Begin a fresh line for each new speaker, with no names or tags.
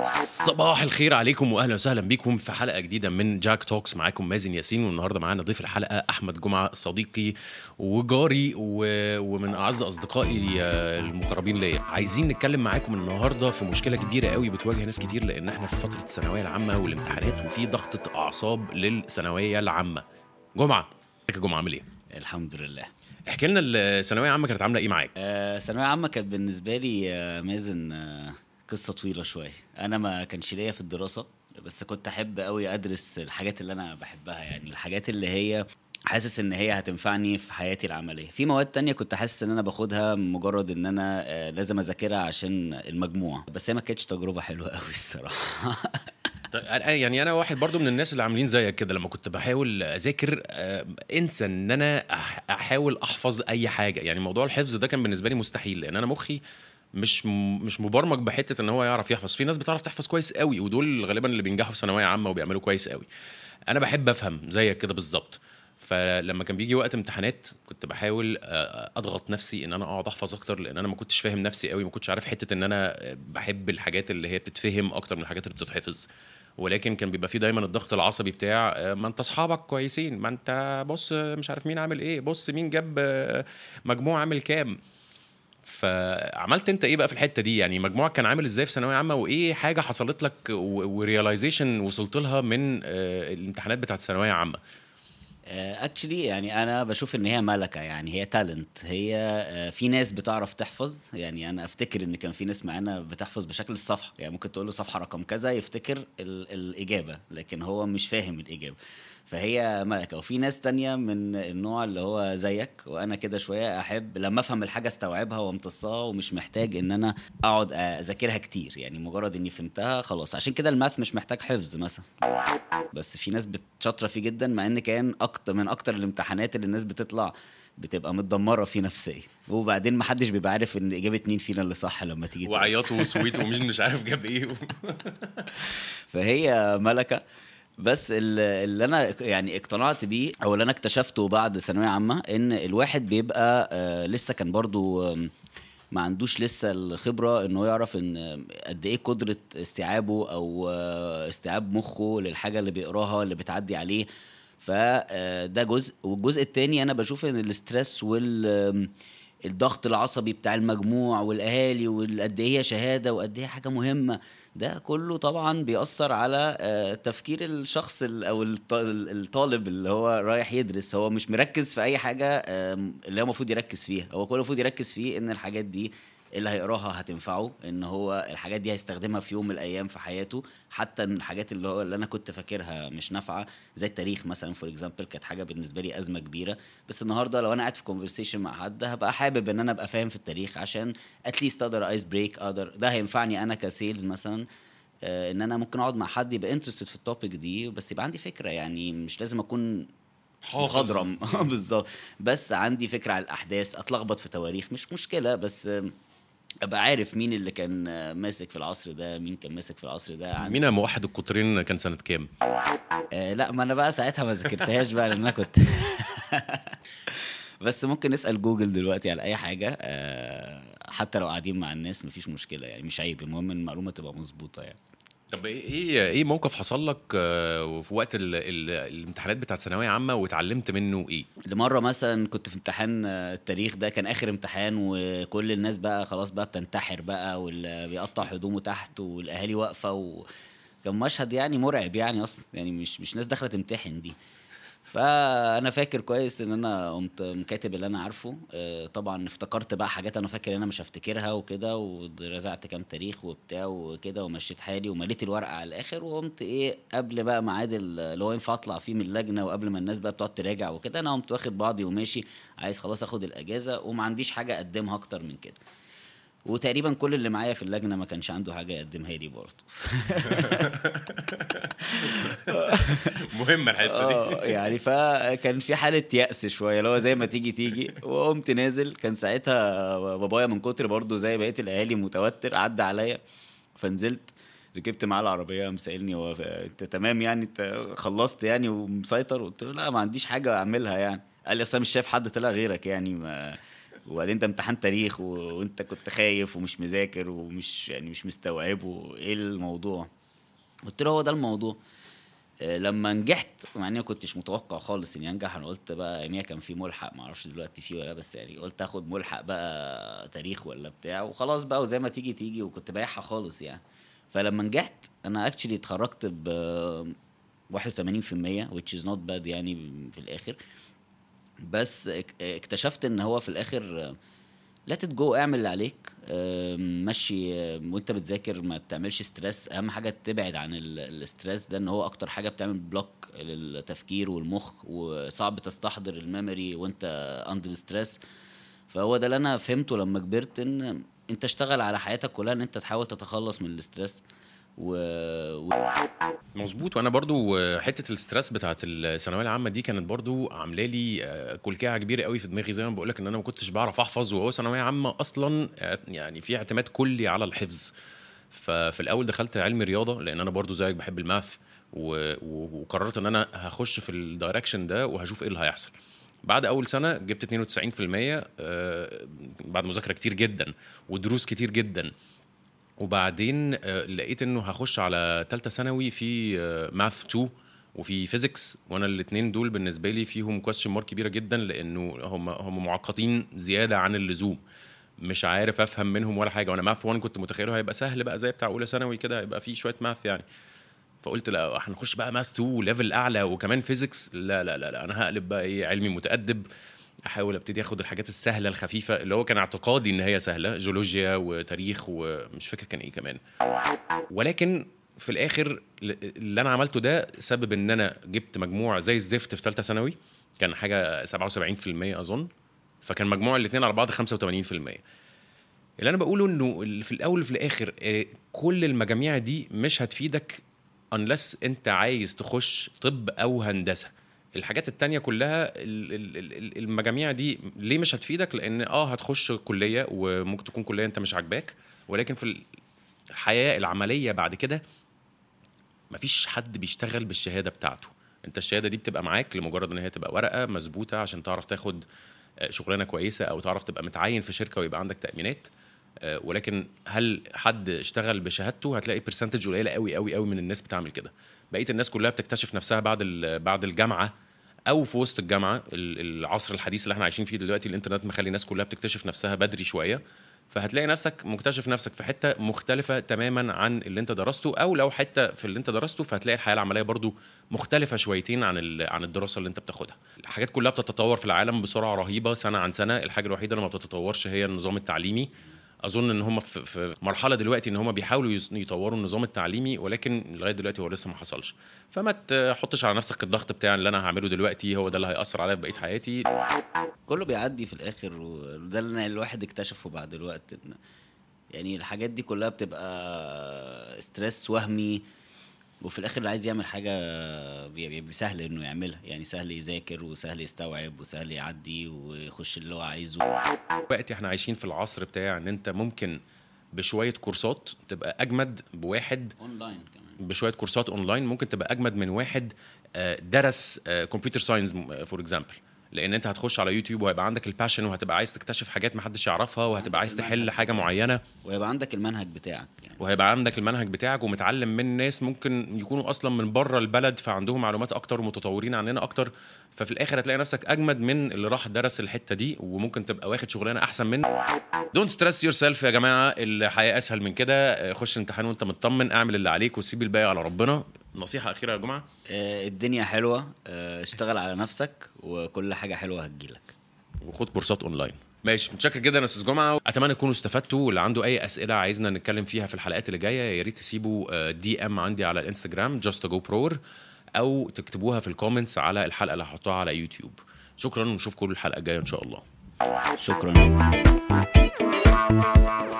صباح الخير عليكم واهلا وسهلا بيكم في حلقه جديده من جاك توكس معاكم مازن ياسين والنهارده معانا ضيف الحلقه احمد جمعه صديقي وجاري و... ومن اعز اصدقائي آه، المقربين ليا عايزين نتكلم معاكم النهارده في مشكله كبيره قوي بتواجه ناس كتير لان احنا في فتره الثانويه العامه والامتحانات وفي ضغطه اعصاب للثانويه العامه جمعه ازيك يا جمعه عامل ايه
الحمد لله
احكي لنا الثانويه العامه كانت عامله ايه معاك
آه، ثانوية عامة كانت بالنسبة لي آه، مازن آه، قصة طويلة شوية أنا ما كانش ليا في الدراسة بس كنت أحب أوي أدرس الحاجات اللي أنا بحبها يعني الحاجات اللي هي حاسس ان هي هتنفعني في حياتي العمليه في مواد تانية كنت حاسس ان انا باخدها مجرد ان انا آه، لازم اذاكرها عشان المجموع بس هي ما كانتش تجربه حلوه قوي الصراحه
طيب، أنا- يعني انا واحد برضو من الناس اللي عاملين زيك كده لما كنت بحاول اذاكر آه، انسى ان انا أح- احاول احفظ اي حاجه يعني موضوع الحفظ ده كان بالنسبه لي مستحيل لان انا مخي مش م- مش مبرمج بحته ان هو يعرف يحفظ في ناس بتعرف تحفظ كويس قوي ودول غالبا اللي بينجحوا في ثانويه عامه وبيعملوا كويس قوي انا بحب افهم زيك كده بالظبط فلما كان بيجي وقت امتحانات كنت بحاول آه، اضغط نفسي ان انا اقعد احفظ اكتر لان انا ما كنتش فاهم نفسي قوي ما كنتش عارف حته ان انا آه، بحب الحاجات اللي هي بتتفهم اكتر من الحاجات اللي بتتحفظ ولكن كان بيبقى فيه دايما الضغط العصبي بتاع آه، ما انت اصحابك كويسين ما انت بص آه، مش عارف مين عامل ايه بص مين جاب آه، مجموع عامل كام فعملت انت ايه بقى في الحته دي يعني مجموعك كان عامل ازاي في ثانويه عامه وايه حاجه حصلت لك وريلايزيشن وصلت لها من آه، الامتحانات بتاعت الثانويه عامه
اكشلي يعني انا بشوف ان هي ملكه يعني هي تالنت هي آه، في ناس بتعرف تحفظ يعني انا افتكر ان كان في ناس معانا بتحفظ بشكل الصفحه يعني ممكن تقول له صفحه رقم كذا يفتكر ال- الاجابه لكن هو مش فاهم الاجابه فهي ملكه وفي ناس تانية من النوع اللي هو زيك وانا كده شويه احب لما افهم الحاجه استوعبها وامتصها ومش محتاج ان انا اقعد اذاكرها كتير يعني مجرد اني فهمتها خلاص عشان كده الماث مش محتاج حفظ مثلا بس في ناس بتشاطره فيه جدا مع ان كان اكتر من اكتر الامتحانات اللي الناس بتطلع بتبقى متدمره فيه نفسيا وبعدين ما حدش بيبقى عارف ان اجابه مين فينا اللي صح لما تيجي تقول.
وعياط وسويت ومين مش عارف جاب ايه
فهي ملكه بس ال- اللي انا يعني اقتنعت بيه او اللي انا اكتشفته بعد ثانويه عامه ان الواحد بيبقى آه لسه كان برضو آم، ما عندوش لسه الخبره انه يعرف ان آم، قد ايه قدره استيعابه او آه، استيعاب مخه للحاجه اللي بيقراها اللي بتعدي عليه فده جزء والجزء التاني انا بشوف ان الاسترس وال آم، الضغط العصبي بتاع المجموع والاهالي وقد ايه هي شهاده وقد ايه حاجه مهمه ده كله طبعا بيأثر على آه، تفكير الشخص ال- او الط- الطالب اللي هو رايح يدرس هو مش مركز في اي حاجه آم، اللي هو المفروض يركز فيها هو كل المفروض يركز فيه ان الحاجات دي اللي هيقراها هتنفعه ان هو الحاجات دي هيستخدمها في يوم من الايام في حياته حتى إن الحاجات اللي هو اللي انا كنت فاكرها مش نافعه زي التاريخ مثلا فور اكزامبل كانت حاجه بالنسبه لي ازمه كبيره بس النهارده لو انا قاعد في كونفرسيشن مع حد هبقى حابب ان انا ابقى فاهم في التاريخ عشان اتليست اقدر ايس بريك اقدر ده هينفعني انا كسيلز مثلا آه، ان انا ممكن اقعد مع حد يبقى انترستد في التوبيك دي بس يبقى عندي فكره يعني مش لازم اكون خضرم بالظبط بس عندي فكره على الاحداث اتلخبط في تواريخ مش مشكله بس آم، ابقى عارف مين اللي كان آه، ماسك في العصر ده مين كان ماسك في العصر ده عن...
مين موحد القطرين كان سنه كام
آه لا ما انا بقى ساعتها ما ذاكرتهاش بقى لان انا كنت بس ممكن نسال جوجل دلوقتي على اي حاجه آه حتى لو قاعدين مع الناس مفيش مشكله يعني مش عيب المهم ان المعلومه تبقى مظبوطه يعني
طب ايه ايه ايه موقف حصل لك آه، في وقت ال ال الامتحانات بتاعت ثانويه عامه واتعلمت منه ايه
لمره مثلا كنت في امتحان آه، التاريخ ده كان اخر امتحان وكل الناس بقى خلاص بقى بتنتحر بقى واللي بيقطع هدومه تحت والاهالي واقفه وكان مشهد يعني مرعب يعني اصلا يعني مش مش ناس داخله تمتحن دي فانا فاكر كويس ان انا قمت مكاتب اللي انا عارفه آه، طبعا افتكرت بقى حاجات انا فاكر ان انا مش هفتكرها وكده ورزعت كام تاريخ وبتاع وكده ومشيت حالي ومليت الورقه على الاخر وقمت ايه قبل بقى ميعاد ال- اللي هو ينفع اطلع فيه من اللجنه وقبل ما الناس بقى بتقعد تراجع وكده انا قمت واخد بعضي وماشي عايز خلاص اخد الاجازه وما عنديش حاجه اقدمها اكتر من كده وتقريبا كل اللي معايا في اللجنه ما كانش عنده حاجه يقدمها لي برضه
مهمه الحته
اه يعني فكان في حاله يأس شويه اللي هو زي ما تيجي تيجي وقمت نازل كان ساعتها بابايا من كتر برضه زي بقيه الاهالي متوتر عدى عليا فنزلت ركبت معاه العربيه قام سالني هو ف- انت تمام يعني انت خلصت يعني ومسيطر قلت له لا ما عنديش حاجه اعملها يعني قال لي اصل أنا مش شايف حد طلع غيرك يعني ما وبعدين انت امتحان تاريخ و... وانت كنت خايف ومش مذاكر ومش يعني مش مستوعبه ايه الموضوع قلت له هو ده الموضوع آه، لما نجحت مع اني ما كنتش متوقع خالص اني انجح انا قلت بقى اياميها كان في ملحق ما اعرفش دلوقتي فيه ولا لا، بس يعني قلت اخد ملحق بقى تاريخ ولا بتاع وخلاص بقى وزي ما تيجي تيجي وكنت بايعها خالص يعني فلما نجحت انا اكشلي اتخرجت ب 81% which is not bad يعني في الاخر بس اك- اكتشفت ان هو في الاخر لا جو اعمل اللي عليك آم، مشي آم، وانت بتذاكر ما تعملش ستريس اهم حاجه تبعد عن ال- الاستريس ده ان هو اكتر حاجه بتعمل بلوك للتفكير والمخ وصعب تستحضر الميموري وانت اندر ستريس فهو ده اللي انا فهمته لما كبرت ان انت اشتغل على حياتك كلها ان انت تحاول تتخلص من الاستريس و... و...
مظبوط وانا برضو آه، حته الاسترس بتاعت الثانويه العامه دي كانت برضو عامله لي آه، كلكعه كبيره قوي في دماغي زي ما بقول لك ان انا ما كنتش بعرف احفظ وهو ثانويه عامه اصلا آه، يعني في اعتماد كلي على الحفظ ففي الاول دخلت علم رياضه لان انا برضو زيك بحب الماث و... و... وقررت ان انا هخش في الدايركشن ده وهشوف ايه اللي هيحصل بعد اول سنه جبت 92% آه، بعد مذاكره كتير جدا ودروس كتير جدا وبعدين آه، لقيت انه هخش على ثالثه ثانوي في ماث 2 وفي فيزيكس وانا الاثنين دول بالنسبه لي فيهم كويستشن مارك كبيره جدا لانه هم هم معقدين زياده عن اللزوم مش عارف افهم منهم ولا حاجه وانا ماث 1 كنت متخيله هيبقى سهل بقى زي بتاع اولى ثانوي كده هيبقى فيه شويه ماث يعني فقلت لا هنخش بقى ماث 2 ليفل اعلى وكمان فيزيكس لا لا لا, لا انا هقلب بقى ايه علمي متادب احاول ابتدي اخد الحاجات السهله الخفيفه اللي هو كان اعتقادي ان هي سهله جيولوجيا وتاريخ ومش فاكر كان ايه كمان ولكن في الاخر اللي انا عملته ده سبب ان انا جبت مجموع زي الزفت في ثالثه ثانوي كان حاجه 77% اظن فكان مجموع الاثنين على بعض 85% اللي انا بقوله انه ال- في الاول وفي الاخر آه، كل المجاميع دي مش هتفيدك unless انت عايز تخش طب او هندسه الحاجات التانية كلها ال- ال- ال- المجاميع دي ليه مش هتفيدك لان اه هتخش كليه وممكن تكون كليه انت مش عاجباك ولكن في الحياه العمليه بعد كده مفيش حد بيشتغل بالشهاده بتاعته انت الشهاده دي بتبقى معاك لمجرد ان هي تبقى ورقه مظبوطه عشان تعرف تاخد آه، شغلانه كويسه او تعرف تبقى متعين في شركه ويبقى عندك تامينات آه، ولكن هل حد اشتغل بشهادته هتلاقي برسنتج قليله قوي قوي قوي من الناس بتعمل كده بقيه الناس كلها بتكتشف نفسها بعد ال- بعد الجامعه او في وسط الجامعه ال- العصر الحديث اللي احنا عايشين فيه دلوقتي الانترنت مخلي الناس كلها بتكتشف نفسها بدري شويه فهتلاقي نفسك مكتشف نفسك في حته مختلفه تماما عن اللي انت درسته او لو حته في اللي انت درسته فهتلاقي الحياه العمليه برضو مختلفه شويتين عن ال- عن الدراسه اللي انت بتاخدها الحاجات كلها بتتطور في العالم بسرعه رهيبه سنه عن سنه الحاجه الوحيده اللي ما بتتطورش هي النظام التعليمي اظن ان هم في- في مرحله دلوقتي ان هم بيحاولوا يس- يطوروا النظام التعليمي ولكن لغايه دلوقتي هو لسه ما حصلش فما تحطش على نفسك الضغط بتاع اللي انا هعمله دلوقتي هو ده اللي هياثر عليا في بقيه حياتي
كله بيعدي في الاخر وده اللي الواحد اكتشفه بعد الوقت إن يعني الحاجات دي كلها بتبقى ستريس وهمي وفي الاخر اللي عايز يعمل حاجه بي- بي- سهل انه يعملها يعني سهل يذاكر وسهل يستوعب وسهل يعدي ويخش اللي هو عايزه
دلوقتي احنا عايشين في العصر بتاع ان انت ممكن بشويه كورسات تبقى اجمد بواحد
اونلاين كمان
بشويه كورسات اونلاين ممكن تبقى اجمد من واحد آه، درس كمبيوتر ساينس فور اكزامبل لان انت هتخش على يوتيوب وهيبقى عندك الباشن وهتبقى عايز تكتشف حاجات ما حدش يعرفها وهتبقى عايز تحل حاجه معينه
ويبقى عندك المنهج بتاعك يعني
وهيبقى عندك المنهج بتاعك ومتعلم من ناس ممكن يكونوا اصلا من بره البلد فعندهم معلومات اكتر ومتطورين عننا اكتر ففي الاخر هتلاقي نفسك اجمد من اللي راح درس الحته دي وممكن تبقى واخد شغلانه احسن من دونت ستريس يور سيلف يا جماعه الحياه اسهل من كده آه، خش امتحان وانت مطمن اعمل اللي عليك وسيب الباقي على ربنا نصيحه اخيره يا جماعه
آه، الدنيا حلوه آه، اشتغل على نفسك وكل حاجه حلوه هتجيلك
وخد كورسات اونلاين ماشي متشكر جدا يا استاذ جمعه اتمنى تكونوا استفدتوا واللي عنده اي اسئله عايزنا نتكلم فيها في الحلقات اللي جايه يا ريت تسيبوا دي ام عندي على الانستجرام جاست جو برور او تكتبوها في الكومنتس على الحلقه اللي هحطها على يوتيوب شكرا ونشوفكم الحلقه الجايه ان شاء الله
شكرا